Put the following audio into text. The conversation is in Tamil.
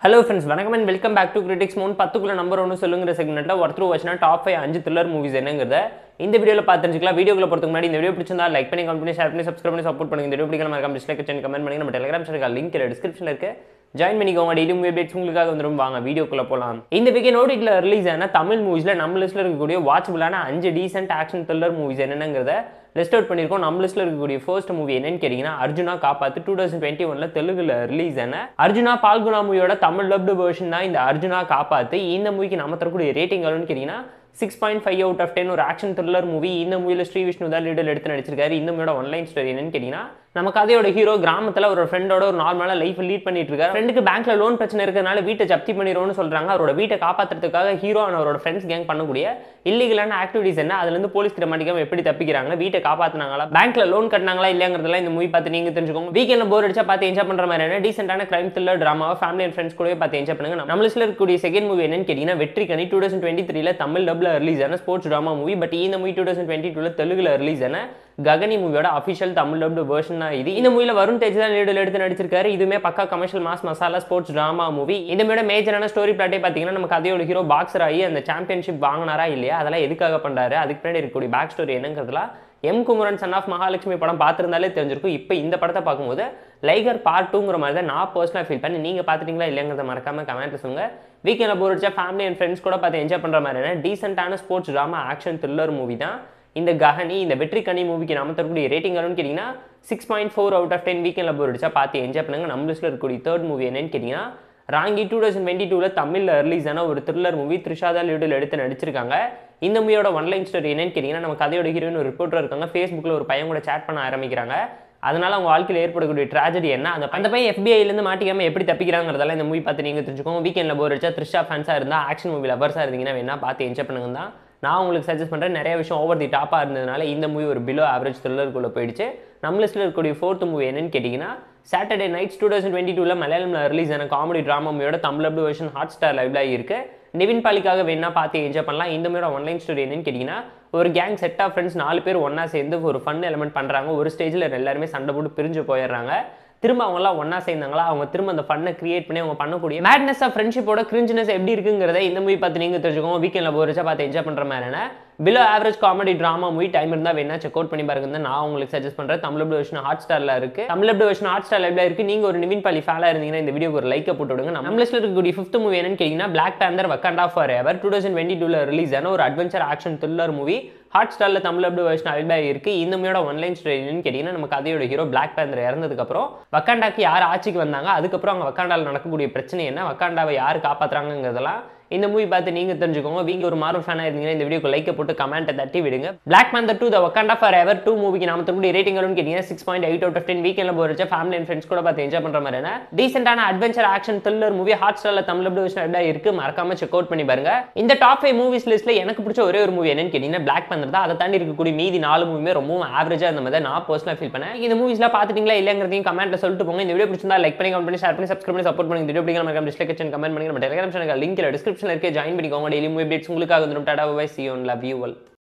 ஹலோ ஃப்ரெண்ட்ஸ் வணக்கம் and welcome back to critics moon பத்துக்குள்ள நம்பர் ஒன்று சொல்லுங்கிற செக்மெண்ட்டில் ஒருத்தர் வச்சுனா டாப் ஃபைவ் அஞ்சு த்ரில்லர் மூவிஸ் என்னங்கிறத இந்த வீடியோவில் பார்த்து தெரிஞ்சுக்கலாம் வீடியோக்குள்ள போகிறதுக்கு முன்னாடி இந்த வீடியோ பிடிச்சிருந்தா லைக் பண்ணி கமெண்ட் பண்ணி ஷேர் பண்ணி சப்ஸ்கிரைப் பண்ணி சப்போர்ட் பண்ணுங்க இந்த வீடியோ பிடிக்கலாம் மறக்காம டிஸ்லைக் சேனல் கமெண்ட் பண்ணி நம்ம டெலிகிராம் சேனல் லிங்க் டிஸ்கிரிப்ஷனில் இருக்கு ஜாயின் பண்ணிக்கோங்க டெய்லி மூவி அப்டேட்ஸ் உங்களுக்காக வந்துடும் வாங்க வீடியோக்குள்ள போகலாம் இந்த வீக்கெண்ட் ஓடிட்டில் ரிலீஸ் ஆன தமிழ் மூவிஸில் நம்ம லிஸ்ட்டில் இருக்கக்கூடிய வாட்சபிளான அஞ்சு டீசென்ட் ஆக்ஷன் த்ரில்லர் மூவிஸ் என்னங்கிறத லிஸ்ட் அவுட் பண்ணியிருக்கோம் நம்ம லிஸ்ட்டில் இருக்கக்கூடிய ஃபர்ஸ்ட் மூவி என்னன்னு கேட்டிங்கன்னா அர்ஜுனா காப்பாத்து டூ தௌசண்ட் டுவெண்ட்டி ஒன்ல தெலுங்குல ரிலீஸ் ஆன அர்ஜுனா பால்குணா மூவியோட தமிழ் டப்டு வெர்ஷன் தான் இந்த அர்ஜுனா காப்பாத்து இந்த மூவிக்கு நம்ம தரக்கூடிய ரேட்டிங் எவ்வளோன்னு கேட்டிங்கன்னா six point five out of ten ஒரு ஆக்ஷன் த்ரில்லர் மூவி இந்த மூவியில் ஸ்ரீ விஷ்ணு தான் லீடர் எடுத்து நடிச்சிருக்காரு இந்த மூவியோட ஒன்லைன் ஸ்டோரி என்னன்னு கேட்டிங்கன்னா நம்ம கதையோட ஹீரோ கிராமத்தில் ஒரு ஃப்ரெண்டோட ஒரு நார்மலாக லைஃப் லீட் பண்ணிட்டு இருக்காரு ஃப்ரெண்டுக்கு பேங்க்ல லோன் பிரச்சனை இருக்கிறதுனால வீட்டை ஜப்தி பண்ணிடுவோம்னு சொல்றாங்க அவரோட வீட்டை காப்பாற்றுறதுக்காக ஹீரோ அண்ட் அவரோட ஃப்ரெண்ட்ஸ் கேங் பண்ணக்கூடிய இல்லீகலான ஆக்டிவிட்டிஸ் என்ன அதுலேருந்து போலீஸ் கிட்ட மாட்டிக்காம எப்படி தப்பிக்கிறாங்க வீட்டை காப்பாற்றினாங்களா பேங்க்ல லோன் கட்டினாங்களா இல்லையாங்கிறதெல்லாம் இந்த மூவி பார்த்து நீங்க தெரிஞ்சுக்கோங்க வீக்கெண்ட்ல போர் அடிச்சா பார்த்து என்ஜாய் பண்ற மாதிரியான டீசென்டான கிரைம் த்ரில்லர் ட்ராமாவை ஃபேமிலி அண்ட் ஃப்ரெண்ட்ஸ் கூடவே பார்த்து என்ஜாய் பண்ணுங்க நம்ம லிஸ்ட்ல இருக்கக்கூடிய செகண்ட் மூவி என்னன்னு கேட்டீங்கன்னா வெற்றி கனி டூ தௌசண்ட் டுவெண்ட்டி த்ரீல தமிழ் டப்ல ரிலீஸ் ஆன ஸ்போர்ட்ஸ் ட்ராமா மூவி பட் இந்த மூவி டூ தௌசண்ட் டுவெண்ட்டி டூல தெலுங்குல ரிலீஸ் ஆன ககனி மூவியோட அஃபிஷியல் தமிழ் டப்டு வெர்ஷன் தான் இது இந்த மூவில வருண் தேஜ் தான் லீடில் எடுத்து நடிச்சிருக்காரு இதுவுமே பக்கா commercial mass masala sports drama movie இந்த மூவியோட மேஜரான ஸ்டோரி பிளாட்டே பார்த்தீங்கன்னா நம்ம கதையோட ஹீரோ பாக்ஸர் ஆகி அந்த சாம்பியன்ஷிப் வாங்கினாரா இல்லையா அதெல்லாம் எதுக்காக பண்றாரு அதுக்கு பின்னாடி இருக்கக்கூடிய பேக் ஸ்டோரி என்னங்கிறதுலாம் M Kumaran son of Mahalakshmi படம் பார்த்துருந்தாலே தெரிஞ்சிருக்கும் இப்போ இந்த படத்தை பார்க்கும்போது லைகர் பார்ட் டூங்கிற மாதிரி தான் நான் பர்சனலாக ஃபீல் பண்ணி நீங்கள் பார்த்துட்டீங்களா இல்லைங்கிறத மறக்காம கமெண்ட்ல சொல்லுங்க வீக்கெண்டில் போர் அடிச்சா ஃபேமிலி அண்ட் ஃப்ரெண்ட்ஸ் கூட பார்த்து என்ஜாய் பண்ணுற மாதிரியான டீசென்டான sports drama action thriller movie தான் இந்த கஹனி இந்த வெற்றி கனி மூவிக்கு நம்ம தரக்கூடிய ரேட்டிங் வரும்னு கேட்டிங்கன்னா six point four out of ten வீக்கெண்டில் போர் அடிச்சா பார்த்து என்ஜாய் பண்ணுங்க நம்ம லிஸ்ட்டில் இருக்கக்கூடிய தேர்ட் மூவி என்னன்னு கேட்டிங்கன்னா ராங்கி டூ தௌசண்ட் டுவெண்ட்டி டூவில் தமிழில் ரிலீஸ் ஆன ஒரு த்ரில்லர் மூவி த்ரிஷாதா லியூடில் எடுத்து நடிச்சிருக்காங்க இந்த மூவியோட ஒன்லைன் ஸ்டோரி என்னன்னு கேட்டிங்கன்னா நம்ம கதையோட ஹீரோயின் ஒரு ரிப்போர்ட்டர் இருக்காங்க ஃபேஸ்புக்கில் ஒரு பையன் கூட சேட் பண்ண ஆரம்பிக்கிறாங்க அதனால அவங்க வாழ்க்கையில் ஏற்படக்கூடிய ட்ராஜடி என்ன அந்த அந்த பையன் எஃபிஐலேருந்து மாட்டிக்காம எப்படி தப்பிக்கிறாங்கிறதெல்லாம் இந்த மூவி பார்த்து நீங்கள் தெரிஞ்சுக்கோங்க வீக்கெண்டில் போர் அடிச்சா த்ரிஷா ஃபேன்ஸாக இருந்தால் ஆக்ஷன் மூவி லவர்ஸாக இருந்தீங்கன்னா வேணா பார்த்து என்ஜாய் பண்ணுங்க தான் நான் உங்களுக்கு சஜஸ்ட் பண்ணுறேன் நிறைய விஷயம் ஓவர் தி டாப்பாக இருந்ததுனால இந்த மூவி ஒரு பிலோ ஆவரேஜ் த்ரில்லருக்குள்ளே போயிடுச்சு நம்ம லிஸ்ட்டில் இருக்கக்கூடிய ஃபோர்த் மூவி என்னன்னு கேட்டிங்கன்னா Saturday nights two thousand twenty டூவில் மலையாளமில் ரிலீஸ் ஆன காமெடி ட்ராமா மூவியோட தமிழ் அப்டு வெர்ஷன் ஹாட் ஸ்டார் லைவ்ல இருக்கு நிவின் பாலிக்காக வேணா பார்த்து என்ஜாய் பண்ணலாம் இந்த மூவியோட ஒன்லைன் ஸ்டோரி என்னன்னு கேட்டிங்கன்னா ஒரு கேங் செட் ஆஃப் ஃப்ரெண்ட்ஸ் நாலு பேர் ஒன்றா சேர்ந்து ஒரு ஃபன் எலமெண்ட் பண்ணுறாங்க ஒரு ஸ்டேஜில் எல்லாருமே சண்டை போட்டு பிரிஞ்சு போயிடுறாங்க திரும்ப அவங்களாம் ஒன்றா சேர்ந்தாங்களா அவங்க திரும்ப அந்த ஃபன்னை கிரியேட் பண்ணி அவங்க பண்ணக்கூடிய மேட்னஸ் ஆஃப் ஃப்ரெண்ட்ஷிப்போட கிரிஞ்சினஸ் எப்படி இருக்குங்கிறத இந்த மூவி பார்த்து நீங்கள் தெரிஞ்சுக்கோங்க வீக்கெண்டில் போகிறச்சா பார்த்து என்ஜாய் பண்ணுற மாதிரியான below average comedy drama movie time இருந்தால் வேணா செக் அவுட் பண்ணி பாருங்க நான் உங்களுக்கு சஜஸ்ட் பண்ணுறேன் தமிழ் வெர்ஷன் ஹாட் ஸ்டாரில் இருக்கு தமிழ் வெர்ஷன் ஹாட் ஸ்டார் லைவ்ல இருக்கு நீங்கள் ஒரு நிவின் பாலி ஃபேலாக இருந்தீங்கன்னா இந்த வீடியோக்கு ஒரு லைக்கை போட்டு விடுங்க நம்ம லிஸ்ட்டில் இருக்கக்கூடிய ஃபிஃப்த் மூவி என்னன்னு கேட்டிங்கன்னா Black Panther Wakanda Forever two டூ தௌசண்ட் டுவெண்ட்டி டூவில் ரிலீஸ் ஆன ஒரு அட்வென்ச்சர் ஆக்ஷன் த்ரில்லர் மூவி ஹாட் ஸ்டாரில் தமிழ் அப்டு வெர்ஷன் அவைலபிளாக இருக்கு இந்த மூவியோட ஒன்லைன் ஸ்டோரின்னு கேட்டிங்கன்னா நம்ம கதையோட ஹீரோ பிளாக் பேந்தர் இறந்ததுக்கப்புறம் வக்காண்டாக்கு யார் ஆட்சிக்கு வந்தாங்க அதுக்கப்புறம் அங்கே வக்காண்டாவில் நடக்கக்கூடிய பிரச்சனை என்ன வக்காண்டாவை யார் காப்பாற்றுறாங்கிறதெல்லாம் இந்த மூவி பார்த்து நீங்கள் தெரிஞ்சுக்கோங்க வீங்க ஒரு மார்வல் ஃபேனாக இருந்தீங்கன்னா இந்த வீடியோக்கு லைக்கை போட்டு கமெண்ட்டை தட்டி விடுங்க Black Panther to the Wakanda Forever two டூ மூவிக்கு நாம தரக்கூடிய ரேட்டிங் வரும்னு கேட்டீங்கன்னா six point eight out of ten வீக்கெண்டில் போகிறச்ச ஃபேமிலி அண்ட் ஃப்ரெண்ட்ஸ் கூட பார்த்து என்ஜாய் பண்ணுற மாதிரியான டீசென்டான அட்வென்ச்சர் ஆக்ஷன் த்ரில்லர் மூவி ஹாட் ஸ்டாரில் தமிழ் அப்டு விஷயம் இருக்கு மறக்காம செக் அவுட் பண்ணி பாருங்க இந்த டாப் ஃபைவ் மூவிஸ் லிஸ்ட்டில் எனக்கு பிடிச்ச ஒரே ஒரு மூவி என்னன்னு கேட்டிங்கன்னா பிளாக் பேந்தர் தான் அதை தாண்டி இருக்கக்கூடிய மீதி நாலு மூவியுமே ரொம்பவும் ஆவரேஜாக இருந்த மாதிரி நான் பர்சனலாக ஃபீல் பண்ணேன் இந்த மூவிஸ்லாம் பார்த்துட்டீங்களா இல்லைங்கிறதையும் கமெண்ட்ல சொல்லிட்டு போங்க இந்த வீடியோ பிடிச்சிருந்தா லைக் பண்ணி கமெண்ட் பண்ணி ஷேர் பண்ணி சப்ஸ்கிரைப் பண்ணி சப்போர்ட் பண்ணி இந்த வீடியோ பிடிக்காம டிஸ்லைக் கமெண்ட் பண்ணி நம்ம டெலிகிராம் சேனல் லிங்க் டிஸ்கிரிப்ஷனில் இருக்க ஜாயின் பண்ணிக்கோங்க டெய்லி மூவி அப்டேட்ஸ் உங்களுக்காக வந்துடும் டாடா bye see one love you